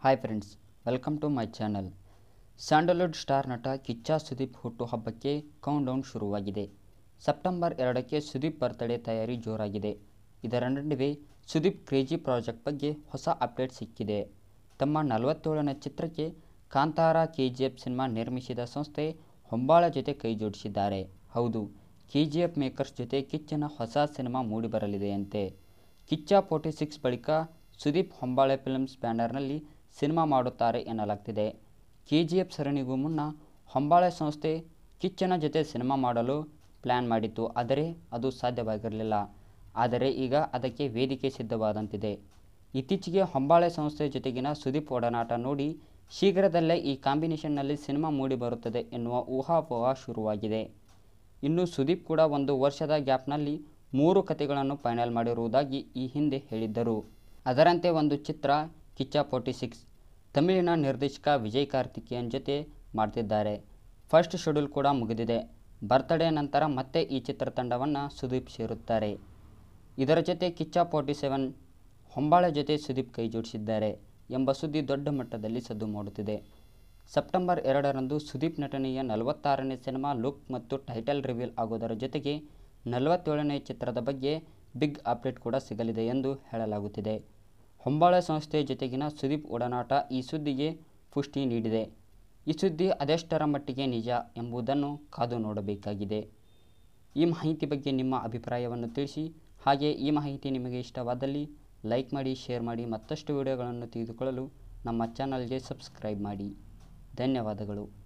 hi friends welcome to my channel sandalwood star ನಟ ಕಿಚ್ಚ ಸುದೀಪ್ ಹುಟ್ಟುಹಬ್ಬಕ್ಕೆ countdown ಶುರುವಾಗಿದೆ September ಎರಡಕ್ಕೆ ಸುದೀಪ್ ಬರ್ತ್ಡೇ ತಯಾರಿ ಜೋರಾಗಿದೆ ಇದರ ನಡುವೆ ಸುದೀಪ್ ಕ್ರೇಜಿ ಪ್ರಾಜೆಕ್ಟ್ ಬಗ್ಗೆ ಹೊಸ ಅಪ್ಡೇಟ್ ಸಿಕ್ಕಿದೆ ತಮ್ಮ ನಲವತ್ತೇಳನೇ ಚಿತ್ರಕ್ಕೆ Kantara K G F cinema ನಿರ್ಮಿಸಿದ ಸಂಸ್ಥೆ ಹೊಂಬಾಳ ಜೊತೆ ಕೈ ಜೋಡಿಸಿದ್ದಾರೆ ಹೌದು ಕೆ ಜಿ ಎಫ್ ಮೇಕರ್ಸ್ ಜೊತೆ ಕಿಚ್ಚನ ಹೊಸ ಸಿನಿಮಾ ಮೂಡಿಬರಲಿದೆಯಂತೆ ಕಿಚ್ಚ ಫೋರ್ಟಿ ಸಿಕ್ಸ್ ಬಳಿಕ ಸುದೀಪ್ ಹೊಂಬಾಳೆ ಫಿಲ್ಮ್ಸ್ ಬ್ಯಾನರ್ನಲ್ಲಿ ಸಿನಿಮಾ ಮಾಡುತ್ತಾರೆ ಎನ್ನಲಾಗ್ತಿದೆ ಕೆ ಜಿ ಎಫ್ ಸರಣಿಗೂ ಮುನ್ನ ಹೊಂಬಾಳೆ ಸಂಸ್ಥೆ ಕಿಚ್ಚನ ಜೊತೆ ಸಿನಿಮಾ ಮಾಡಲು ಪ್ಲ್ಯಾನ್ ಮಾಡಿತ್ತು ಆದರೆ ಅದು ಸಾಧ್ಯವಾಗಿರಲಿಲ್ಲ ಆದರೆ ಈಗ ಅದಕ್ಕೆ ವೇದಿಕೆ ಸಿದ್ಧವಾದಂತಿದೆ ಇತ್ತೀಚೆಗೆ ಹೊಂಬಾಳೆ ಸಂಸ್ಥೆ ಜೊತೆಗಿನ ಸುದೀಪ್ ಒಡನಾಟ ನೋಡಿ ಶೀಘ್ರದಲ್ಲೇ ಈ ಕಾಂಬಿನೇಷನ್ನಲ್ಲಿ ಸಿನಿಮಾ ಮೂಡಿಬರುತ್ತದೆ ಎನ್ನುವ ಊಹಾಪೋಹ ಶುರುವಾಗಿದೆ ಇನ್ನು ಸುದೀಪ್ ಕೂಡ ಒಂದು ವರ್ಷದ ಗ್ಯಾಪ್ನಲ್ಲಿ ಮೂರು ಕಥೆಗಳನ್ನು ಫೈನಲ್ ಮಾಡಿರುವುದಾಗಿ ಈ ಹಿಂದೆ ಹೇಳಿದ್ದರು ಅದರಂತೆ ಒಂದು ಚಿತ್ರ ಕಿಚ್ಚ ಫೋರ್ಟಿ ಸಿಕ್ಸ್ ತಮಿಳಿನ ನಿರ್ದೇಶಕ ವಿಜಯ್ ಕಾರ್ತಿಕೇಯನ್ ಜೊತೆ ಮಾಡ್ತಿದ್ದಾರೆ ಫಸ್ಟ್ ಶೆಡ್ಯೂಲ್ ಕೂಡ ಮುಗಿದಿದೆ ಬರ್ತ್ಡೇ ನಂತರ ಮತ್ತೆ ಈ ಚಿತ್ರತಂಡವನ್ನು ಸುದೀಪ್ ಸೇರುತ್ತಾರೆ ಇದರ ಜೊತೆ ಕಿಚ್ಚ ಫೋರ್ಟಿ ಸೆವೆನ್ ಹೊಂಬಾಳೆ ಜೊತೆ ಸುದೀಪ್ ಕೈ ಜೋಡಿಸಿದ್ದಾರೆ ಎಂಬ ಸುದ್ದಿ ದೊಡ್ಡ ಮಟ್ಟದಲ್ಲಿ ಸದ್ದು ಮಾಡುತ್ತಿದೆ ಸೆಪ್ಟೆಂಬರ್ ಎರಡರಂದು ಸುದೀಪ್ ನಟನೆಯ ನಲವತ್ತಾರನೇ ಸಿನಿಮಾ ಲುಕ್ ಮತ್ತು ಟೈಟಲ್ ರಿವೀಲ್ ಆಗೋದರ ಜೊತೆಗೆ ನಲವತ್ತೇಳನೇ ಚಿತ್ರದ ಬಗ್ಗೆ ಬಿಗ್ ಅಪ್ಡೇಟ್ ಕೂಡ ಸಿಗಲಿದೆ ಎಂದು ಹೇಳಲಾಗುತ್ತಿದೆ ಹೊಂಬಾಳೆ ಸಂಸ್ಥೆ ಜೊತೆಗಿನ ಸುದೀಪ್ ಒಡನಾಟ ಈ ಸುದ್ದಿಗೆ ಪುಷ್ಟಿ ನೀಡಿದೆ ಈ ಸುದ್ದಿ ಅದೆಷ್ಟರ ಮಟ್ಟಿಗೆ ನಿಜ ಎಂಬುದನ್ನು ಕಾದು ನೋಡಬೇಕಾಗಿದೆ ಈ ಮಾಹಿತಿ ಬಗ್ಗೆ ನಿಮ್ಮ ಅಭಿಪ್ರಾಯವನ್ನು ತಿಳಿಸಿ ಹಾಗೆ ಈ ಮಾಹಿತಿ ನಿಮಗೆ ಇಷ್ಟವಾದಲ್ಲಿ ಲೈಕ್ ಮಾಡಿ ಶೇರ್ ಮಾಡಿ ಮತ್ತಷ್ಟು ವಿಡಿಯೋಗಳನ್ನು ತಿಳಿದುಕೊಳ್ಳಲು ನಮ್ಮ ಚಾನಲ್ಗೆ ಸಬ್ಸ್ಕ್ರೈಬ್ ಮಾಡಿ ಧನ್ಯವಾದಗಳು